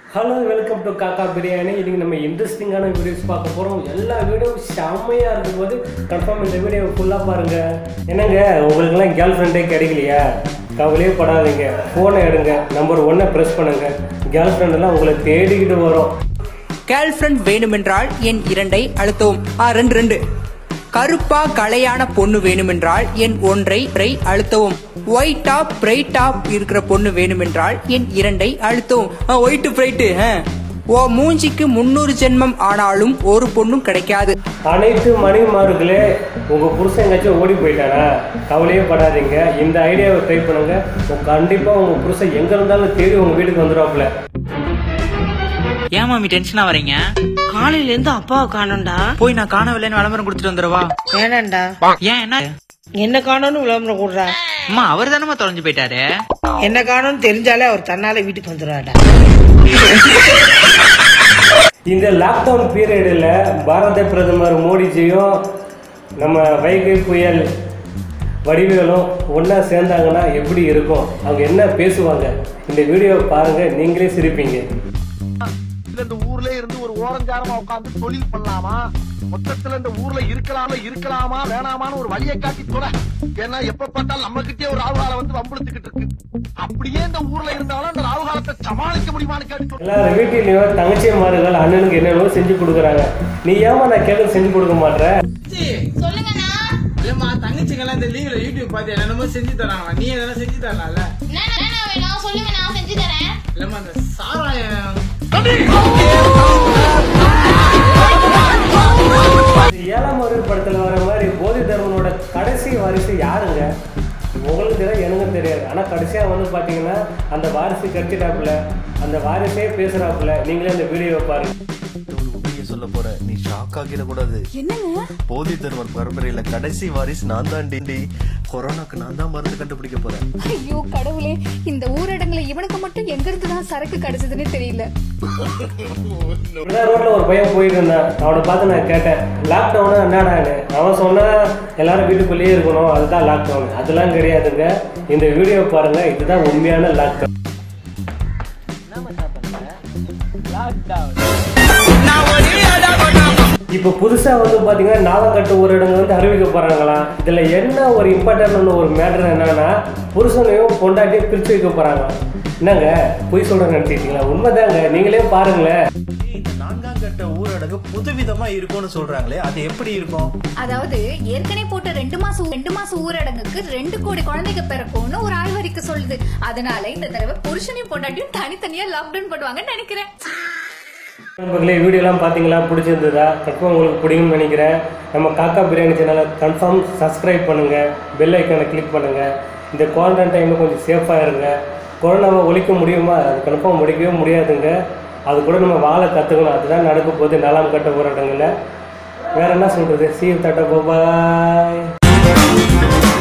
Hello welcome to காக்கா பிரியாணி இன்னைக்கு நம்ம இன்ட்ரெஸ்டிங்கான வீடியோஸ் பார்க்க போகிறோம் எல்லா வீடியோவும் செம்மையாக இருக்கும் போது கன்ஃபார்ம் இந்த வீடியோ ஃபுல்லாக பாருங்கள் என்னங்க உங்களுக்கெல்லாம் கேர்ள் ஃப்ரெண்டே கிடைக்கலையா கவலையே படாதீங்க ஃபோனை எடுங்க நம்பர் ஒன்னை ப்ரெஸ் பண்ணுங்கள் கேர்ள் ஃப்ரெண்டெல்லாம் உங்களை தேடிக்கிட்டு வரும் கேர்ள் ஃப்ரெண்ட் வேணுமென்றால் என் இரண்டை அழுத்தவும் ஆ ரெண்டு ரெண்டு கருப்பா கலையான பொண்ணு வேணுமென்றால் என் ஒன்றை ரை அழுத்தவும் ஒயிட் டாப் பிரைட் டாப் இருக்கிற பொண்ணு வேணுமென்றால் என் இரண்டை அழுத்தவும் ஆ ஒயிட் பிரைட்டு ஓ மூஞ்சிக்கு முன்னூறு ஜென்மம் ஆனாலும் ஒரு பொண்ணும் கிடைக்காது அனைத்து மனைவிமார்களே உங்கள் புருஷன் எங்கேயாச்சும் ஓடி போயிட்டானா கவலையே படாதீங்க இந்த ஐடியாவை ட்ரை பண்ணுங்க கண்டிப்பாக உங்கள் புருஷன் எங்கே இருந்தாலும் தேடி உங்கள் வீட்டுக்கு வந்துடுவாப்புல ஏன் மாமி டென்ஷனா வரீங்க காலையில இருந்து அப்பாவை காணோம்டா போய் நான் காணவில்லைன்னு விளம்பரம் கொடுத்துட்டு வந்துடவா வேணாம்டா ஏன் என்ன என்ன காணோம்னு விளம்பரம் கொடுறா அம்மா அவர் தானே தொலைஞ்சு போயிட்டாரு என்ன காணோம்னு தெரிஞ்சாலே அவர் தன்னால வீட்டுக்கு வந்துடுவாடா இந்த லாக்டவுன் பீரியடில் பாரத பிரதமர் மோடிஜியும் நம்ம வைகை புயல் வடிவேலும் ஒன்றா சேர்ந்தாங்கன்னா எப்படி இருக்கும் அவங்க என்ன பேசுவாங்க இந்த வீடியோவை பாருங்கள் நீங்களே சிரிப்பீங்க இந்த ஊர்ல இருந்து ஒரு ஓரஞ்சாரமா உட்கார்ந்து தொழில் பண்ணலாமா மொத்தத்துல இந்த ஊர்ல இருக்கலாமா இருக்கலாமா வேணாமான்னு ஒரு வழியை காட்டி தொலை ஏன்னா எப்ப பார்த்தாலும் நம்ம கிட்டே ஒரு ராகுகாலம் வந்து வம்புழுத்துக்கிட்டு இருக்கு அப்படியே இந்த ஊர்ல இருந்தாலும் அந்த ராகுகாலத்தை சமாளிக்க முடியுமான்னு கேட்டு சொல்லு. எல்லாரும் வீட்டிலையும் தங்கச்சிமார்கள் அண்ணனுக்கு என்னென்னவோ செஞ்சு கொடுக்குறாங்க நீ ஏமா நான் கேட்க செஞ்சு கொடுக்க மாட்டேற இல்லம்மா தங்கச்சிங்கெல்லாம் இந்த லீவ்ல யூடியூப் பார்த்து என்னென்னமோ செஞ்சு தராங்க நீ எதனா செஞ்சு தரலாம்ல என்ன என்ன வேணும் சொல்லுங்க நான் செஞ்சு தரேன் இல்லம்மா அந்த சாராயம் இது ஏழாம் அறிவு படத்தில் வர மாதிரி போதி தர்மனோட கடைசி வாரிசு யாருங்க உங்களுக்கு தெரியாது எனக்கும் தெரியாது ஆனால் கடைசியாக வந்து பார்த்தீங்கன்னா அந்த வாரிசு கட்டிட்டாப்புல அந்த வாரிசே பேசுகிறாப்புல நீங்களே அந்த வீடியோவை பாருங்க ஒரு உண்மையை சொல்ல போறேன் நீ ஷாக் ஆகிட கூடாது என்னங்க போதி தர்மர் பரம்பரையில கடைசி வாரிசு நான் தான் டி கொரோனாக்கு நான் தான் மருந்து கண்டுபிடிக்க போறேன் ஐயோ கடவுளே இந்த ஊரடங்குல இவனுக்கு மட்டும் எங்க இருந்து தான் சரக்கு கிடைச்சதுன்னு தெரியல இப்படிதான் ரோட்டில் ஒரு பையன் போயிட்டு இருந்தான் அவனை பார்த்து நான் கேட்டேன் லாக்டவுனு என்னடான்னு அவன் சொன்னான் எல்லாரும் வீட்டுக்குள்ளேயே இருக்கணும் அதுதான் லாக்டவுன் அதெல்லாம் கிடையாதுங்க இந்த வீடியோ பாருங்க இதுதான் உண்மையான லாக்டவுன் இப்போ புதுசாக வந்து பார்த்தீங்கன்னா நாளக்கட்டு ஊரடங்கு வந்து அறிவிக்க போகிறாங்களாம் இதில் என்ன ஒரு இம்பார்ட்டன்டான ஒரு மேட்டர் என்னன்னா புருஷனையும் பொண்டாட்டியும் பிரித்து வைக்க போகிறாங்க என்னங்க பொய் சொல்ற நினச்சிக்கிட்டீங்களா உண்மைதாங்க நீங்களே பாருங்களேன் இந்த நான்காம் கட்ட ஊரடங்கு புதுவிதமா இருக்கும்னு சொல்றாங்களே அது எப்படி இருக்கும் அதாவது ஏற்கனவே போட்ட ரெண்டு மாசம் ரெண்டு மாசம் ஊரடங்குக்கு ரெண்டு கோடி குழந்தைங்க பிறக்கும்னு ஒரு ஆய்வறிக்கை சொல்லுது அதனால இந்த தடவை புருஷனையும் பொண்டாட்டியும் தனித்தனியா லாக்டவுன் பண்ணுவாங்கன்னு நினைக்கிறேன் நண்பர்களே வீடியோலாம் பார்த்தீங்களா பிடிச்சிருந்ததா கன்ஃபார்ம் உங்களுக்கு பிடிக்கும்னு நினைக்கிறேன் நம்ம காக்கா பிரியாணி சேனலை கன்ஃபார்ம் சப்ஸ்கிரைப் பண்ணுங்கள் பெல் ஐக்கானை கிளிக் பண்ணுங்கள் இந்த குவாரண்டைன் டைமில் கொஞ்சம் சேஃபாக இருங்க கொரோனாவை ஒழிக்க முடியுமா அது கன்ஃபார்ம் ஒழிக்கவே முடியாதுங்க அது கூட நம்ம வாழ கற்றுக்கணும் அதுதான் நடக்க போகுது நாலாம் கட்ட போராட்டங்களில் வேற என்ன சொல்கிறது சீர் தட்ட பாய்